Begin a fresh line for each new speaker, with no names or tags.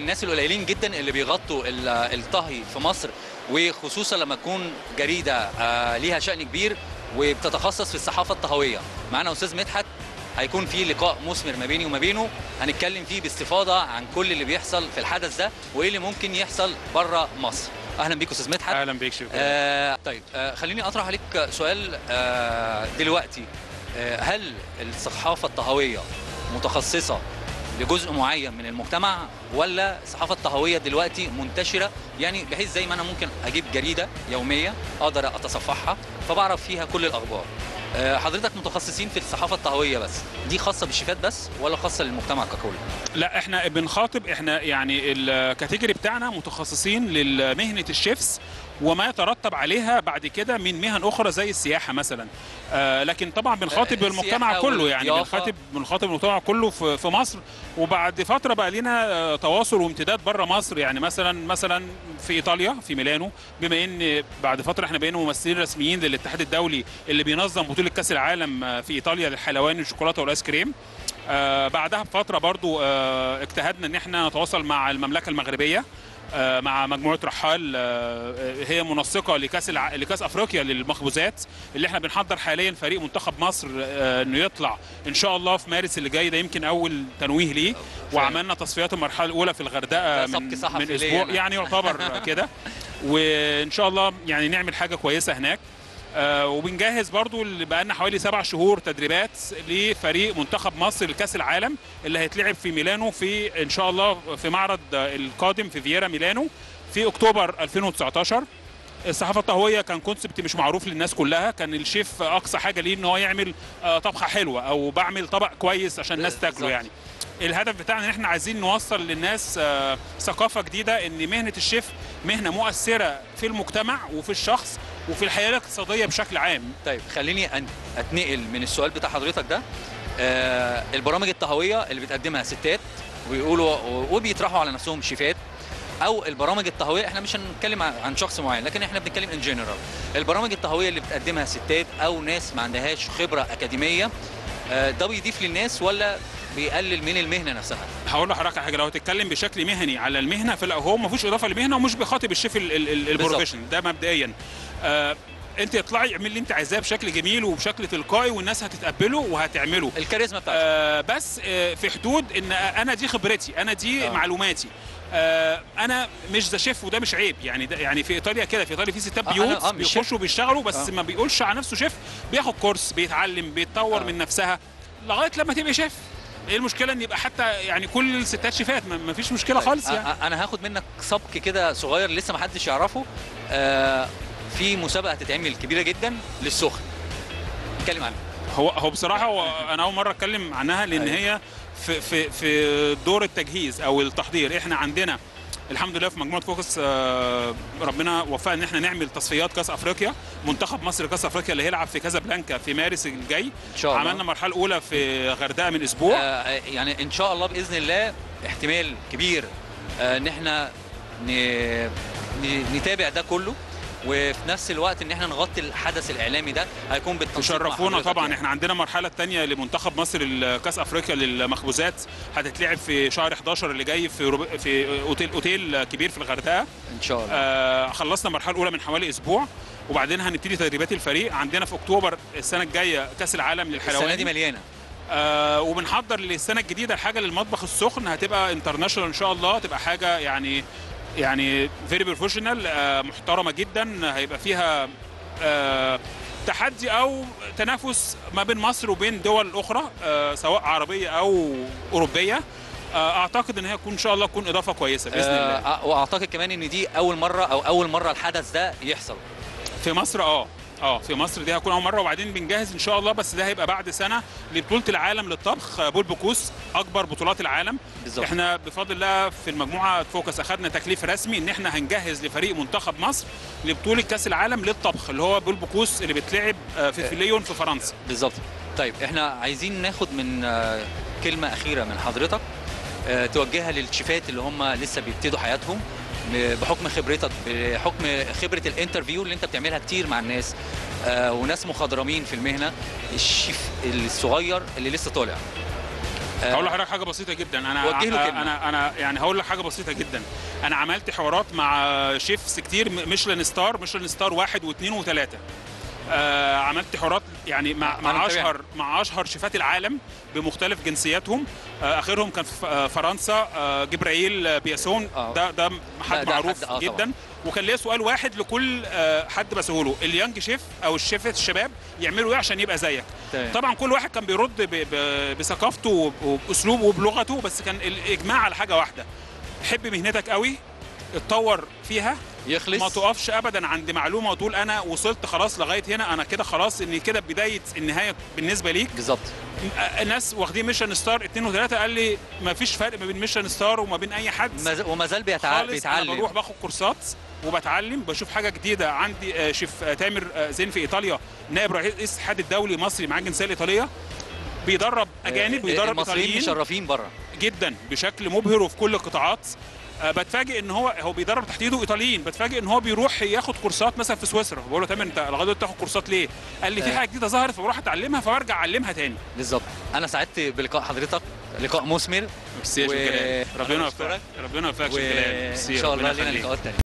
الناس القليلين جدا اللي بيغطوا ال- الطهي في مصر وخصوصا لما تكون جريده آه، ليها شأن كبير وبتتخصص في الصحافه الطهويه معانا استاذ مدحت هيكون في لقاء مثمر ما بيني وما بينه هنتكلم فيه باستفاضه عن كل اللي بيحصل في الحدث ده وايه اللي ممكن يحصل بره مصر اهلا بيك استاذ مدحت
اهلا بيك شكرا
آه طيب آه خليني اطرح عليك سؤال آه دلوقتي آه هل الصحافه الطهويه متخصصه لجزء معين من المجتمع ولا الصحافه الطهويه دلوقتي منتشره يعني بحيث زي ما انا ممكن اجيب جريده يوميه اقدر اتصفحها فبعرف فيها كل الاخبار آه حضرتك متخصصين في الصحافه الطهويه بس دي خاصه بالشيفات بس ولا خاصه للمجتمع ككل
لا احنا بنخاطب احنا يعني الكاتيجوري بتاعنا متخصصين لمهنه الشيفس وما يترتب عليها بعد كده من مهن اخرى زي السياحه مثلا آه لكن طبعا بنخاطب
آه،
المجتمع
السياحة
كله يعني
والضيافة.
بنخاطب بنخاطب المجتمع كله في في مصر وبعد فتره بقى لنا آه، تواصل وامتداد بره مصر يعني مثلا مثلا في ايطاليا في ميلانو بما ان بعد فتره احنا بقينا ممثلين رسميين للاتحاد الدولي اللي بينظم بطوله كاس العالم آه، في ايطاليا للحلواني والشوكولاته والايس كريم آه بعدها بفتره برضو آه اجتهدنا ان احنا نتواصل مع المملكه المغربيه آه مع مجموعه رحال آه هي منسقه لكاس الع... لكاس افريقيا للمخبوزات اللي احنا بنحضر حاليا فريق منتخب مصر آه انه يطلع ان شاء الله في مارس اللي جاي ده يمكن اول تنويه ليه وعملنا تصفيات المرحله الاولى في الغردقه
ده
من,
سبق صحفي
من
ليا
اسبوع
أنا.
يعني يعتبر كده وان شاء الله يعني نعمل حاجه كويسه هناك آه وبنجهز برضو اللي بقالنا حوالي سبع شهور تدريبات لفريق منتخب مصر لكاس العالم اللي هيتلعب في ميلانو في ان شاء الله في معرض آه، القادم في فييرا ميلانو في اكتوبر 2019 الصحافه الطهويه كان كونسبت مش معروف للناس كلها كان الشيف اقصى حاجه ليه ان هو يعمل آه، طبخه حلوه او بعمل طبق كويس عشان الناس تاكله
بالظبط.
يعني الهدف بتاعنا ان احنا عايزين نوصل للناس آه، ثقافه جديده ان مهنه الشيف مهنه مؤثره في المجتمع وفي الشخص وفي الحياه الاقتصاديه بشكل عام
طيب خليني أن- اتنقل من السؤال بتاع حضرتك ده آه البرامج الطهويه اللي بتقدمها ستات ويقولوا وبيطرحوا على نفسهم شيفات او البرامج الطهويه احنا مش هنتكلم عن- عن شخص معين لكن احنا بنتكلم ان جنرال البرامج الطهويه اللي بتقدمها ستات او ناس ما عندهاش خبره اكاديميه آه ده بيضيف للناس ولا بيقلل من المهنه نفسها
هقول لحضرتك على حاجه لو هتتكلم بشكل مهني على المهنه فلا هو ما فيهوش اضافه لمهنه ومش بيخاطب الشيف ال- ال- ال- البروفيشنال ده مبدئيا آه انت اطلعي اعملي اللي انت عايزاه بشكل جميل وبشكل تلقائي والناس هتتقبله وهتعمله
الكاريزما بتاعتك
آه بس آه في حدود ان انا دي خبرتي انا دي
آه.
آه. معلوماتي آه انا مش ذا شيف وده مش عيب يعني ده يعني في ايطاليا كده في ايطاليا في ستات
آه، أنا-
بيوت
آه، مش شيف.
بيخشوا بيشتغلوا بس
آه.
ما بيقولش على نفسه شيف بياخد كورس بيتعلم بيتطور
آه.
من نفسها لغايه لما تبقى شيف ايه المشكله ان يبقى حتى يعني كل الستات شيفات ما- ما فيش مشكله خالص
طيب،
يعني
أ- انا هاخد منك سبق كده صغير لسه ما حدش يعرفه آه في مسابقه هتتعمل كبيره جدا للسخن اتكلم عنها
هو هو بصراحه هو انا اول مره اتكلم عنها لان
أيوة.
هي في في في دور التجهيز او التحضير احنا عندنا الحمد لله في مجموعه فوكس آه، ربنا وفقنا ان احنا نعمل تصفيات كاس افريقيا منتخب مصر كاس افريقيا اللي هيلعب في كازابلانكا في مارس الجاي
ان شاء الله
عملنا مرحله اولى في غردقه من اسبوع
آه يعني ان شاء الله باذن الله احتمال كبير آه ان احنا ن- ن- نتابع ده كله وفي نفس الوقت ان احنا نغطي الحدث الاعلامي ده هيكون بالتنسيق مع
تشرفونا
حضرتك
طبعا
يعني.
احنا عندنا المرحله الثانيه لمنتخب مصر كاس افريقيا للمخبوزات هتتلعب في شهر 11 اللي جاي في رب... في اوتيل اوتيل كبير في الغردقه
ان شاء الله
آه خلصنا المرحله الاولى من حوالي اسبوع وبعدين هنبتدي تدريبات الفريق عندنا في اكتوبر السنه الجايه كاس العالم للحلواني
السنه دي مليانه
آه وبنحضر للسنه الجديده الحاجه للمطبخ السخن هتبقى انترناشونال ان شاء الله تبقى حاجه يعني يعني فيري بروفيشنال آه محترمه جدا هيبقى فيها آه تحدي او تنافس ما بين مصر وبين دول اخرى آه سواء عربيه او اوروبيه آه اعتقد ان هي تكون ان شاء الله تكون اضافه كويسه باذن الله
آه واعتقد كمان ان دي اول مره او اول مره الحدث ده يحصل
في مصر اه اه في مصر دي هتكون اول مره وبعدين بنجهز ان شاء الله بس ده هيبقى بعد سنه لبطوله العالم للطبخ آه، بول بوكوس اكبر بطولات العالم
بالظبط
احنا بفضل الله في المجموعه فوكس اخذنا تكليف رسمي ان احنا هنجهز لفريق منتخب مصر لبطوله كاس العالم للطبخ اللي هو بول بوكوس اللي بتلعب آه، في في ليون في فرنسا
بالظبط طيب احنا عايزين ناخد من آه، كلمه اخيره من حضرتك آه، توجهها للشيفات اللي هم لسه بيبتدوا حياتهم ب- بحكم خبرتك بحكم خبره الانترفيو اللي انت بتعملها كتير مع الناس آه، وناس مخضرمين في المهنه الشيف الصغير اللي لسه طالع آه،
هقول لحضرتك حاجه بسيطه جدا انا
وجه له كلمة.
انا انا يعني هقول لك حاجه بسيطه جدا انا عملت حوارات مع شيفs كتير م- ميشلان ستار ميشلان ستار واحد واثنين وثلاثه آه عملت حوارات يعني مع
مع
مع
متابعين.
اشهر مع اشهر شيفات العالم بمختلف جنسياتهم آه اخرهم كان في آه، فرنسا آه جبرائيل آه، بياسون
آه.
ده ده
لا،
حد
ده
معروف
حد- آه،
جدا
طبعاً.
وكان ليا سؤال واحد لكل آه، حد بسأله اليانج شيف او الشيف الشباب يعملوا ايه عشان يبقى زيك
تمام.
طبعا كل واحد كان بيرد ب- ب- بثقافته وباسلوبه وبلغته بس كان الاجماع على حاجه واحده حب مهنتك قوي اتطور فيها
يخلص
ما تقفش ابدا عند معلومه وتقول انا وصلت خلاص لغايه هنا انا كده خلاص ان كده بدايه النهايه بالنسبه ليك
بالظبط
آه، الناس واخدين ميشن ستار 2 و3 قال لي ما فيش فرق ما بين ميشن ستار وما بين اي حد
ما ز- وما زال بيتع...
خالص انا
بيتعلم
بروح باخد كورسات وبتعلم بشوف حاجه جديده عندي آه، شيف آه، تامر آه، زين في ايطاليا نائب رئيس الاتحاد الدولي مصري معاه الجنسيه الايطاليه بيدرب اجانب
آه،
بيدرب
المصريين
ايطاليين
مشرفين بره
جدا بشكل مبهر وفي كل القطاعات آه، بتفاجئ ان هو هو بيدرب تحت ايده ايطاليين بتفاجئ ان هو بيروح ياخد كورسات مثلا في سويسرا بقول له تامر انت لغايه دلوقتي بتاخد كورسات ليه؟ قال لي في
آه.
حاجه جديده ظهرت فبروح اتعلمها فبرجع اعلمها تاني
بالظبط انا سعدت بلقاء حضرتك لقاء مثمر
ميرسي يا
و-
شيخ جلال. ربنا
أنا
يوفقك
بشكرك.
ربنا يوفقك يا شيخ جلال ميرسي،
وان شاء الله
ربنا
لنا
يخليك.
لقاءات تانية